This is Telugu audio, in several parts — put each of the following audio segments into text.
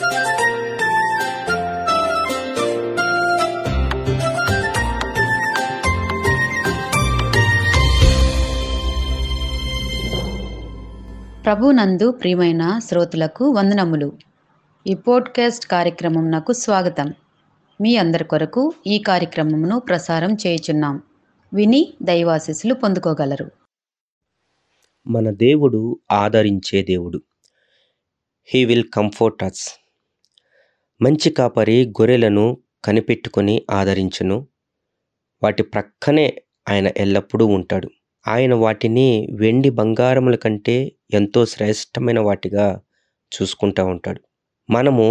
ప్రభునందు ప్రియమైన శ్రోతలకు వందనములు ఈ పోడ్కాస్ట్ కార్యక్రమం నాకు స్వాగతం మీ అందరి కొరకు ఈ కార్యక్రమమును ప్రసారం చేయుచున్నాం విని దైవాశీస్సులు పొందుకోగలరు మన దేవుడు ఆదరించే దేవుడు హీ విల్ కంఫర్ట్ అస్ మంచి కాపరి గొర్రెలను కనిపెట్టుకొని ఆదరించును వాటి ప్రక్కనే ఆయన ఎల్లప్పుడూ ఉంటాడు ఆయన వాటిని వెండి బంగారముల కంటే ఎంతో శ్రేష్టమైన వాటిగా చూసుకుంటూ ఉంటాడు మనము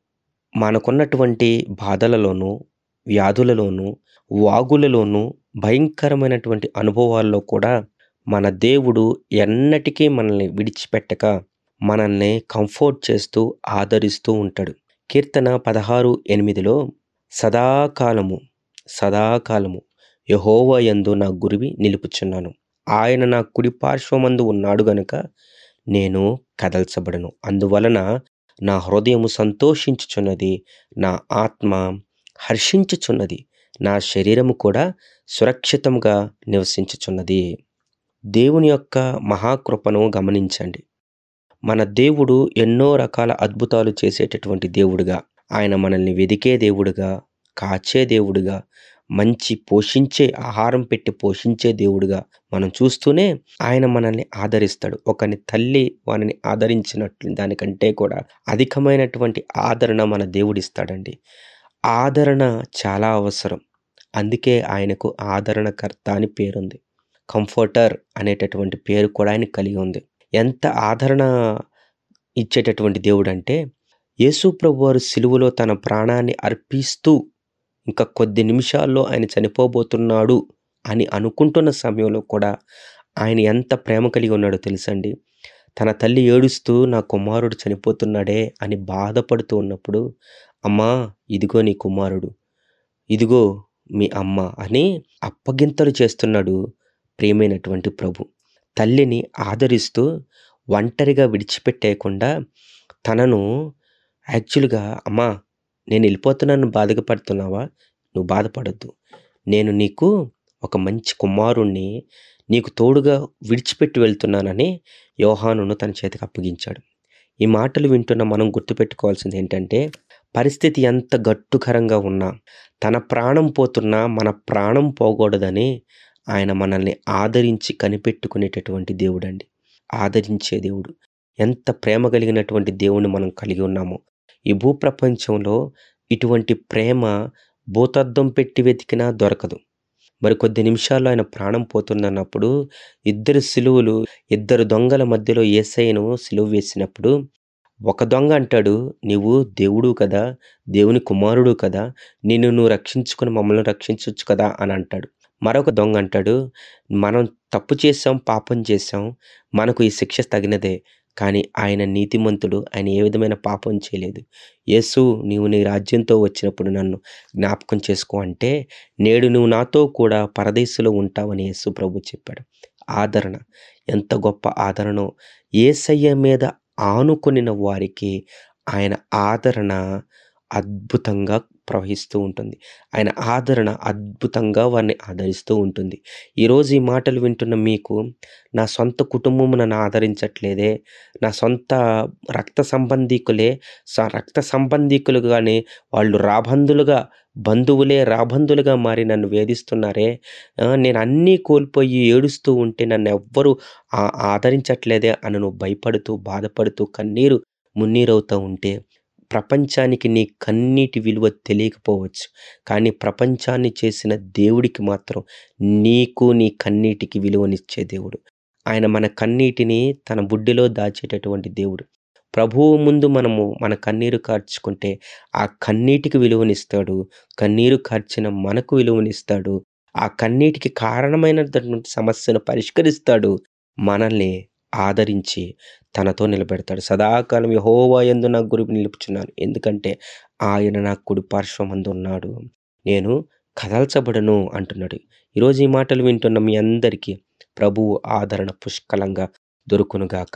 మనకున్నటువంటి బాధలలోనూ వ్యాధులలోనూ వాగులలోనూ భయంకరమైనటువంటి అనుభవాల్లో కూడా మన దేవుడు ఎన్నటికీ మనల్ని విడిచిపెట్టక మనల్ని కంఫర్ట్ చేస్తూ ఆదరిస్తూ ఉంటాడు కీర్తన పదహారు ఎనిమిదిలో సదాకాలము సదాకాలము యహోవ యందు నా గురివి నిలుపుచున్నాను ఆయన నా కుడి పార్శ్వమందు ఉన్నాడు గనుక నేను కదల్చబడను అందువలన నా హృదయము సంతోషించుచున్నది నా ఆత్మ హర్షించుచున్నది నా శరీరము కూడా సురక్షితంగా నివసించుచున్నది దేవుని యొక్క మహాకృపను గమనించండి మన దేవుడు ఎన్నో రకాల అద్భుతాలు చేసేటటువంటి దేవుడుగా ఆయన మనల్ని వెదికే దేవుడుగా కాచే దేవుడుగా మంచి పోషించే ఆహారం పెట్టి పోషించే దేవుడుగా మనం చూస్తూనే ఆయన మనల్ని ఆదరిస్తాడు ఒకని తల్లి వానిని ఆదరించినట్లు దానికంటే కూడా అధికమైనటువంటి ఆదరణ మన దేవుడిస్తాడండి ఆదరణ చాలా అవసరం అందుకే ఆయనకు ఆదరణకర్త అని పేరుంది కంఫర్టర్ అనేటటువంటి పేరు కూడా ఆయన కలిగి ఉంది ఎంత ఆదరణ ఇచ్చేటటువంటి దేవుడు అంటే యేసు ప్రభు వారు సిలువలో తన ప్రాణాన్ని అర్పిస్తూ ఇంకా కొద్ది నిమిషాల్లో ఆయన చనిపోబోతున్నాడు అని అనుకుంటున్న సమయంలో కూడా ఆయన ఎంత ప్రేమ కలిగి ఉన్నాడో తెలుసండి తన తల్లి ఏడుస్తూ నా కుమారుడు చనిపోతున్నాడే అని బాధపడుతూ ఉన్నప్పుడు అమ్మా ఇదిగో నీ కుమారుడు ఇదిగో మీ అమ్మ అని అప్పగింతలు చేస్తున్నాడు ప్రియమైనటువంటి ప్రభు తల్లిని ఆదరిస్తూ ఒంటరిగా విడిచిపెట్టేయకుండా తనను యాక్చువల్గా అమ్మా నేను వెళ్ళిపోతున్నాను బాధపడుతున్నావా నువ్వు బాధపడద్దు నేను నీకు ఒక మంచి కుమారుణ్ణి నీకు తోడుగా విడిచిపెట్టి వెళ్తున్నానని యోహానును తన చేతికి అప్పగించాడు ఈ మాటలు వింటున్న మనం గుర్తుపెట్టుకోవాల్సింది ఏంటంటే పరిస్థితి ఎంత గట్టుకరంగా ఉన్నా తన ప్రాణం పోతున్నా మన ప్రాణం పోకూడదని ఆయన మనల్ని ఆదరించి కనిపెట్టుకునేటటువంటి దేవుడు అండి ఆదరించే దేవుడు ఎంత ప్రేమ కలిగినటువంటి దేవుని మనం కలిగి ఉన్నామో ఈ భూప్రపంచంలో ఇటువంటి ప్రేమ భూతద్దం పెట్టి వెతికినా దొరకదు మరి కొద్ది నిమిషాల్లో ఆయన ప్రాణం పోతుందన్నప్పుడు ఇద్దరు సిలువలు ఇద్దరు దొంగల మధ్యలో ఏసైను సిలువ వేసినప్పుడు ఒక దొంగ అంటాడు నీవు దేవుడు కదా దేవుని కుమారుడు కదా నిన్ను నువ్వు రక్షించుకుని మమ్మల్ని రక్షించవచ్చు కదా అని అంటాడు మరొక దొంగ అంటాడు మనం తప్పు చేసాం పాపం చేసాం మనకు ఈ శిక్ష తగినదే కానీ ఆయన నీతిమంతుడు ఆయన ఏ విధమైన పాపం చేయలేదు యేసు నీవు నీ రాజ్యంతో వచ్చినప్పుడు నన్ను జ్ఞాపకం చేసుకో అంటే నేడు నువ్వు నాతో కూడా పరదేశంలో ఉంటావని యేసు ప్రభు చెప్పాడు ఆదరణ ఎంత గొప్ప ఆదరణో ఏసయ్య మీద ఆనుకొనిన వారికి ఆయన ఆదరణ అద్భుతంగా ప్రవహిస్తూ ఉంటుంది ఆయన ఆదరణ అద్భుతంగా వారిని ఆదరిస్తూ ఉంటుంది ఈరోజు ఈ మాటలు వింటున్న మీకు నా సొంత కుటుంబం నన్ను ఆదరించట్లేదే నా సొంత రక్త సంబంధీకులే స రక్త సంబంధీకులుగానే వాళ్ళు రాబందులుగా బంధువులే రాబందులుగా మారి నన్ను వేధిస్తున్నారే ఆ, నేను అన్నీ కోల్పోయి ఏడుస్తూ ఉంటే నన్ను ఎవ్వరూ ఆ- ఆదరించట్లేదే అని నువ్వు భయపడుతూ బాధపడుతూ కన్నీరు మున్నీరవుతూ ఉంటే ప్రపంచానికి నీ కన్నీటి విలువ తెలియకపోవచ్చు కానీ ప్రపంచాన్ని చేసిన దేవుడికి మాత్రం నీకు నీ కన్నీటికి విలువనిచ్చే దేవుడు ఆయన మన కన్నీటిని తన బుడ్డిలో దాచేటటువంటి దేవుడు ప్రభువు ముందు మనము మన కన్నీరు కార్చుకుంటే ఆ కన్నీటికి విలువనిస్తాడు కన్నీరు కార్చిన మనకు విలువనిస్తాడు ఆ కన్నీటికి కారణమైనటువంటి సమస్యను పరిష్కరిస్తాడు మనల్ని ఆదరించి తనతో నిలబెడతాడు సదాకాలం యహోవా యందు నా గురి నిలుపుచున్నాను ఎందుకంటే ఆయన నా కుడి పార్శ్వమందు ఉన్నాడు నేను కదల్చబడను అంటున్నాడు ఈరోజు ఈ మాటలు వింటున్న మీ అందరికీ ప్రభువు ఆదరణ పుష్కలంగా దొరుకునుగాక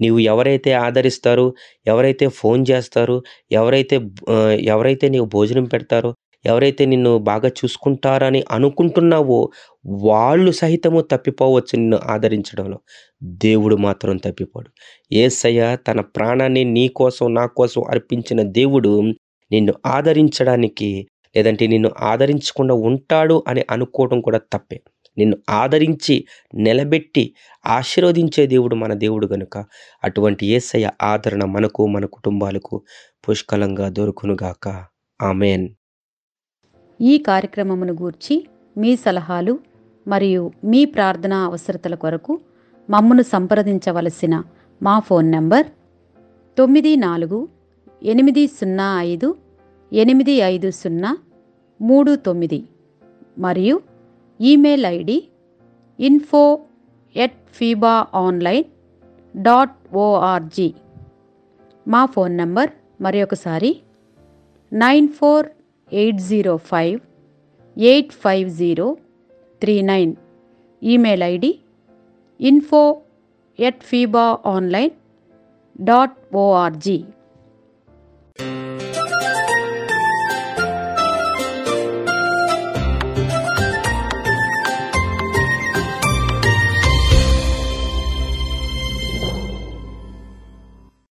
నీవు ఎవరైతే ఆదరిస్తారో ఎవరైతే ఫోన్ చేస్తారో ఎవరైతే ఆ, ఎవరైతే నీవు భోజనం పెడతారో ఎవరైతే నిన్ను బాగా చూసుకుంటారని అనుకుంటున్నావో వాళ్ళు సహితము తప్పిపోవచ్చు నిన్ను ఆదరించడంలో దేవుడు మాత్రం తప్పిపోడు ఏసయ్య తన ప్రాణాన్ని నీ కోసం నా కోసం అర్పించిన దేవుడు నిన్ను ఆదరించడానికి లేదంటే నిన్ను ఆదరించకుండా ఉంటాడు అని అనుకోవడం కూడా తప్పే నిన్ను ఆదరించి నిలబెట్టి ఆశీర్వదించే దేవుడు మన దేవుడు గనుక అటువంటి ఏసయ్య ఆదరణ మనకు మన కుటుంబాలకు పుష్కలంగా దొరుకునుగాక ఆమెన్ ఈ కార్యక్రమమును గూర్చి మీ సలహాలు మరియు మీ ప్రార్థనా అవసరతల కొరకు మమ్మను సంప్రదించవలసిన మా ఫోన్ నంబర్ తొమ్మిది నాలుగు ఎనిమిది సున్నా ఐదు ఎనిమిది ఐదు సున్నా మూడు తొమ్మిది మరియు email ID info at FIBA online dot ORG మా ఫోన్ నంబర్ మరి ఒకసారి nine four eight zero five eight five zero three nine email ID info at FIBA online dot ORG